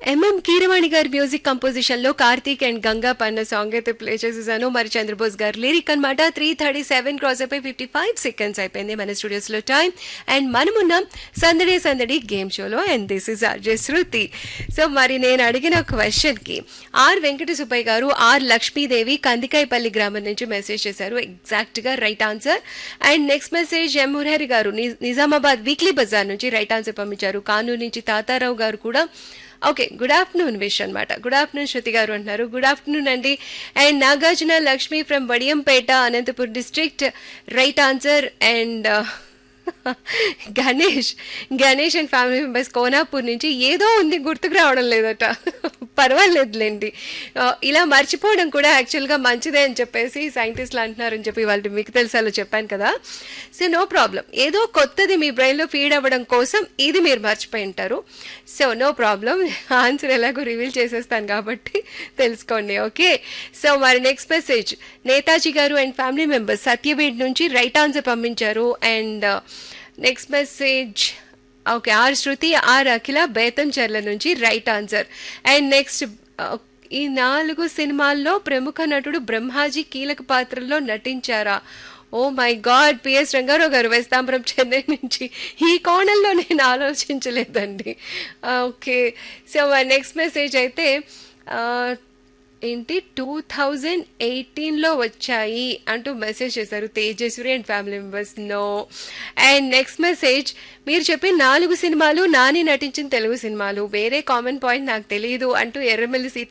MM Keeravani గారి music composition లో Karthik and Ganga పన్న సాంగ్ అయితే ప్లే చేసేసాను మరి చంద్రబోస్ గారు లిరిక్ అనమాట త్రీ థర్టీ సెవెన్ క్రాస్ అయిపోయి ఫిఫ్టీ ఫైవ్ సెకండ్స్ అయిపోయింది మన స్టూడియోస్ లో టైం అండ్ మనమున్నాం సందడి సందడి గేమ్ షోలో and this is RJ Shruti so మరి నేను అడిగిన క్వశ్చన్ కి ఆర్ వెంకట సుబ్బయ్య గారు ఆర్ లక్ష్మీదేవి కందికాయపల్లి గ్రామం నుంచి మెసేజ్ చేశారు ఎగ్జాక్ట్ గా right answer and next message M Murahari గారు ని- నిజామాబాద్ వీక్లీ బజార్ నుంచి రైట్ ఆన్సర్ పంపించారు కానూరు నుంచి తాతారావు గారు కూడా ఓకే గుడ్ ఆఫ్టర్నూన్ విష్ అనమాట గుడ్ ఆఫ్టర్నూన్ శృతి గారు అంటున్నారు గుడ్ ఆఫ్టర్నూన్ అండి and Nagarjuna Lakshmi from Vadiyampeta Anantapur district right answer and Ganesh Ganesh and family members Konapur నుంచి ఏదో ఉంది గుర్తుకు రావడం లేదట పర్వాలేదులేండి ఆ, ఇలా మర్చిపోవడం కూడా యాక్చువల్గా మంచిదే అని చెప్పేసి సైంటిస్టులు అంటున్నారని చెప్పి వాళ్ళు మీకు తెలుసాలో చెప్పాను కదా సో నో ప్రాబ్లం ఏదో కొత్తది మీ బ్రెయిన్లో ఫీడ్ అవ్వడం కోసం ఇది మీరు మర్చిపోయి ఉంటారు సో నో ప్రాబ్లం ఆన్సర్ ఎలాగో రివీల్ చేసేస్తాను కాబట్టి తెలుసుకోండి ఓకే సో మరి నెక్స్ట్ మెసేజ్ నేతాజీ గారు అండ్ ఫ్యామిలీ మెంబర్స్ సత్యవేడ్ నుంచి రైట్ ఆన్సర్ పంపించారు and next message okay R Shruti R Akhila Betamcherla నుంచి రైట్ ఆన్సర్ అండ్ నెక్స్ట్ ఈ నాలుగు సినిమాల్లో ప్రముఖ నటుడు బ్రహ్మాజీ కీలక పాత్రల్లో నటించారా ఓ మై గాడ్ పిఎస్ రంగారావు గారు వేస్తాంపురం చెన్నై నుంచి ఈ కోణంలో నేను ఆలోచించలేదండి ఓకే సో నెక్స్ట్ మెసేజ్ అయితే ఆ, ఏంటి టూ థౌజండ్ ఎయిటీన్లో వచ్చాయి అంటూ మెసేజ్ చేశారు Tejaswi and family members no and next message మీరు చెప్పిన నాలుగు సినిమాలు నాని నటించిన తెలుగు సినిమాలు వేరే కామన్ పాయింట్ నాకు తెలియదు అంటూ ఎర్రమల్లి సీత